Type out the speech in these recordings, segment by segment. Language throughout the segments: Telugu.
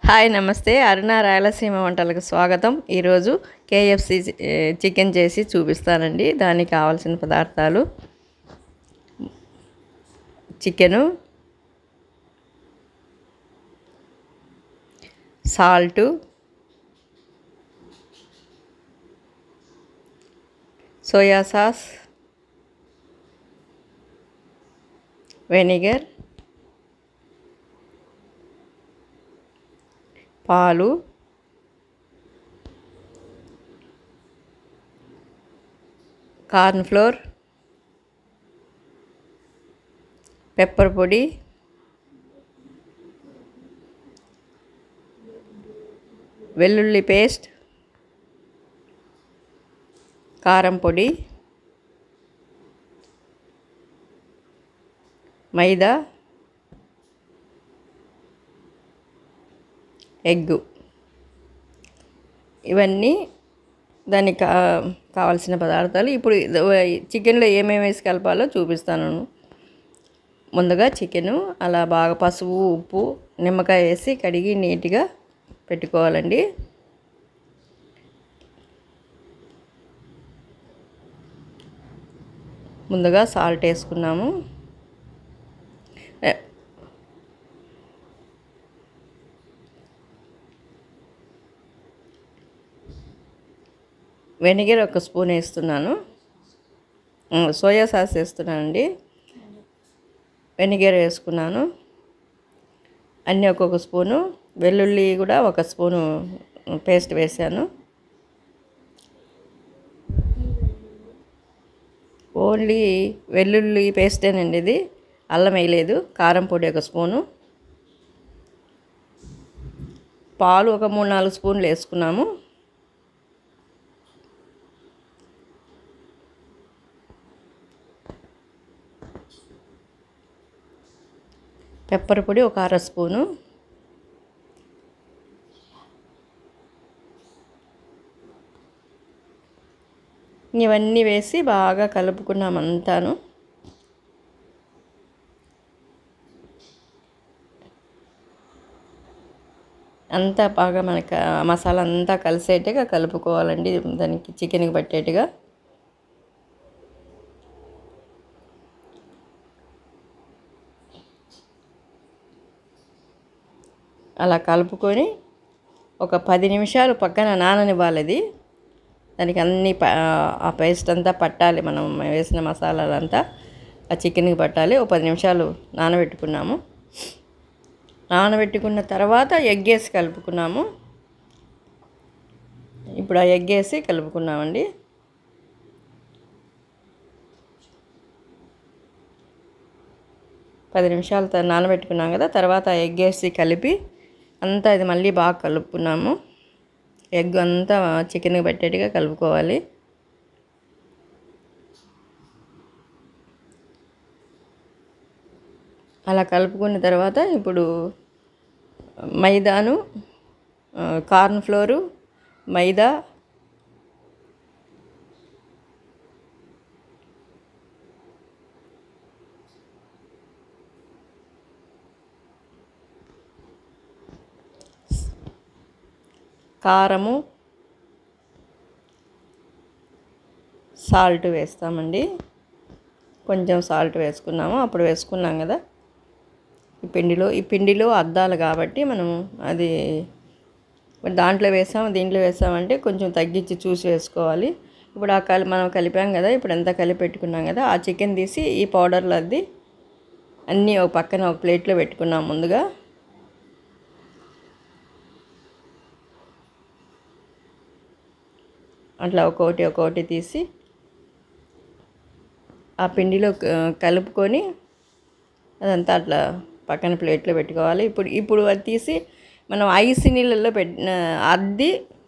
హాయ్ నమస్తే అరుణ రాయలసీమ వంటలకు స్వాగతం ఈరోజు కేఎఫ్సి చికెన్ చేసి చూపిస్తానండి దానికి కావాల్సిన పదార్థాలు chicken salt soya sauce vinegar పాలు కార్న్ ఫ్లోర్ పెప్పర్ పొడి వెల్లుల్లి పేస్ట్ కారం పొడి మైదా ఎగ్గు ఇవన్నీ దానికి కా కావాల్సిన పదార్థాలు ఇప్పుడు చికెన్లో ఏమేమి వేసి కలపాలో చూపిస్తాను ముందుగా చికెను అలా బాగా పసుపు ఉప్పు నిమ్మకాయ వేసి కడిగి నీట్గా పెట్టుకోవాలండి ముందుగా సాల్ట్ వేసుకున్నాము వెనిగర్ ఒక స్పూన్ వేస్తున్నాను సోయా సాస్ వేస్తున్నానండి వెనిగర్ వేసుకున్నాను అన్నీ ఒక్కొక్క స్పూను వెల్లుల్లి కూడా ఒక స్పూను పేస్ట్ వేసాను ఓన్లీ వెల్లుల్లి పేస్టేనండి ఇది అల్లం వేయలేదు కారం పొడి ఒక స్పూను పాలు ఒక మూడు నాలుగు స్పూన్లు వేసుకున్నాము పెప్పర్ పొడి ఒక అర స్పూను ఇవన్నీ వేసి బాగా కలుపుకున్నాం అంతాను అంతా బాగా మనకి మసాలా అంతా కలిసేట్టుగా కలుపుకోవాలండి దానికి చికెన్కి పట్టేట్టుగా అలా కలుపుకొని ఒక పది నిమిషాలు పక్కన నాననివ్వాలి అది దానికి అన్ని ఆ పేస్ట్ అంతా పట్టాలి మనం వేసిన మసాలాలంతా ఆ చికెన్కి పట్టాలి ఒక పది నిమిషాలు నానబెట్టుకున్నాము నానబెట్టుకున్న తర్వాత ఎగ్ వేసి కలుపుకున్నాము ఇప్పుడు ఆ ఎగ్ వేసి కలుపుకున్నామండి పది నిమిషాలు నానబెట్టుకున్నాం కదా తర్వాత ఎగ్ వేసి కలిపి అంతా ఇది మళ్ళీ బాగా కలుపుకున్నాము ఎగ్ అంతా చికెన్కి పెట్టేట్టుగా కలుపుకోవాలి అలా కలుపుకున్న తర్వాత ఇప్పుడు మైదాను కార్న్ ఫ్లోరు మైదా కారము సాల్ట్ వేస్తామండి కొంచెం సాల్ట్ వేసుకున్నాము అప్పుడు వేసుకున్నాం కదా ఈ పిండిలో ఈ పిండిలో అద్దాలు కాబట్టి మనము అది దాంట్లో వేసాము దీంట్లో వేసామంటే కొంచెం తగ్గించి చూసి వేసుకోవాలి ఇప్పుడు ఆ కలి మనం కలిపాం కదా ఇప్పుడు ఎంత కలిపి పెట్టుకున్నాం కదా ఆ చికెన్ తీసి ఈ పౌడర్లో అద్ది అన్నీ ఒక పక్కన ఒక ప్లేట్లో పెట్టుకున్నాం ముందుగా అట్లా ఒక్కొక్కటి ఒక్కొక్కటి తీసి ఆ పిండిలో కలుపుకొని అదంతా అట్లా పక్కన ప్లేట్లో పెట్టుకోవాలి ఇప్పుడు ఇప్పుడు అది తీసి మనం ఐస్ నీళ్ళల్లో పెట్టిన అద్ది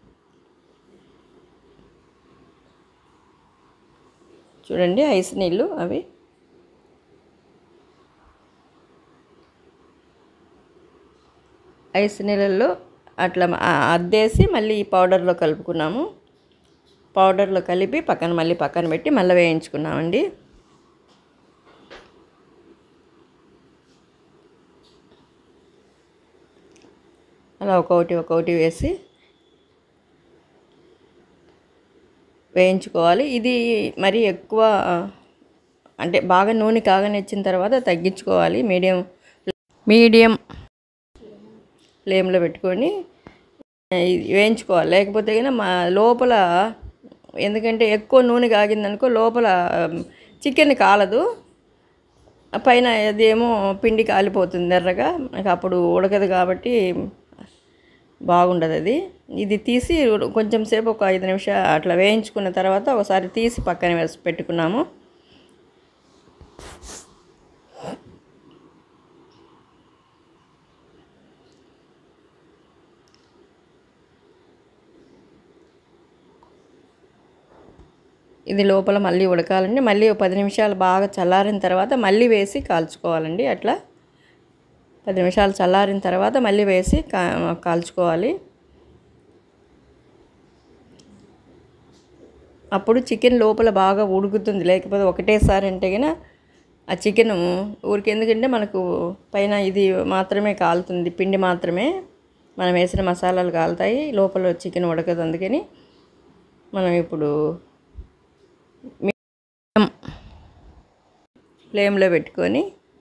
చూడండి ఐస్ నీళ్ళు అవి ఐస్ నీళ్ళల్లో అట్లా అద్దేసి మళ్ళీ ఈ పౌడర్లో కలుపుకున్నాము పౌడర్లో కలిపి పక్కన మళ్ళీ పక్కన పెట్టి మళ్ళీ వేయించుకున్నామండి అలా ఒక్కొక్కటి ఒక్కొక్కటి వేసి వేయించుకోవాలి ఇది మరి ఎక్కువ అంటే బాగా నూనె కాగనిచ్చిన తర్వాత తగ్గించుకోవాలి మీడియం మీడియం ఫ్లేమ్లో పెట్టుకొని ఆ, ఇది వేయించుకోవాలి లేకపోతే కనుక మా లోపల ఎందుకంటే ఎక్కువ నూనె కాగిందనుకో లోపల చికెన్ కాలదు ఆ పైన అదేమో పిండి కాలిపోతుంది ఎర్రగా నాకు అప్పుడు ఉడకదు కాబట్టి బాగుండదు అది ఇది తీసి కొంచెం సేపు ఒక ఐదు నిమిషాలు అట్లా వేయించుకున్న తర్వాత ఒకసారి తీసి పక్కన వేసి పెట్టుకున్నాము ఇది లోపల మళ్ళీ ఉడకాలండి మళ్ళీ ఒక పది నిమిషాలు బాగా చల్లారిన తర్వాత మళ్ళీ వేసి కాల్చుకోవాలండి అట్లా పది నిమిషాలు చల్లారిన తర్వాత మళ్ళీ వేసి కా కాల్చుకోవాలి అప్పుడు చికెన్ లోపల బాగా ఉడుకుతుంది లేకపోతే ఒకటేసారి అంటే కనుక ఆ చికెన్ ఊరికి ఎందుకంటే మనకు పైన ఇది మాత్రమే కాలుతుంది పిండి మాత్రమే మనం వేసిన మసాలాలు కాలుతాయి లోపల చికెన్ ఉడకదు అందుకని మనం ఇప్పుడు మీడియం ఫ్లేమ్లో పెట్టుకొని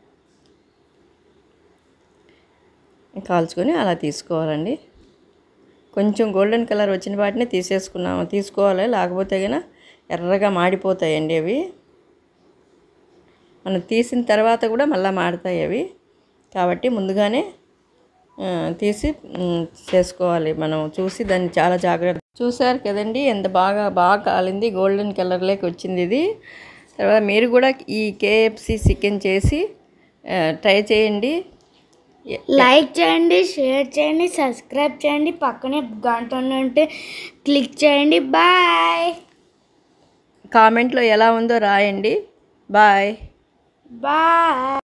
కాల్చుకొని అలా తీసుకోవాలండి కొంచెం గోల్డెన్ కలర్ వచ్చిన వాటిని తీసేసుకున్నాము తీసుకోవాలి లేకపోతే కనుక ఎర్రగా మాడిపోతాయండి అవి మనం తీసిన తర్వాత కూడా మళ్ళీ మాడతాయి అవి కాబట్టి ముందుగానే ఆ, తీసి ఉమ్, చేసుకోవాలి మనం చూసి దాన్ని చాలా జాగ్రత్త చూసారు కదండి ఎంత బాగా బాగా కాలింది గోల్డెన్ కలర్లోకి వచ్చింది ఇది తర్వాత మీరు కూడా ఈ కేఎఫ్సి చికెన్ చేసి ఆ, ట్రై చేయండి లైక్ చేయండి షేర్ చేయండి సబ్స్క్రైబ్ చేయండి పక్కనే గంట ఉంటే క్లిక్ చేయండి బాయ్ కామెంట్లో ఎలా ఉందో రాయండి బాయ్ బాయ్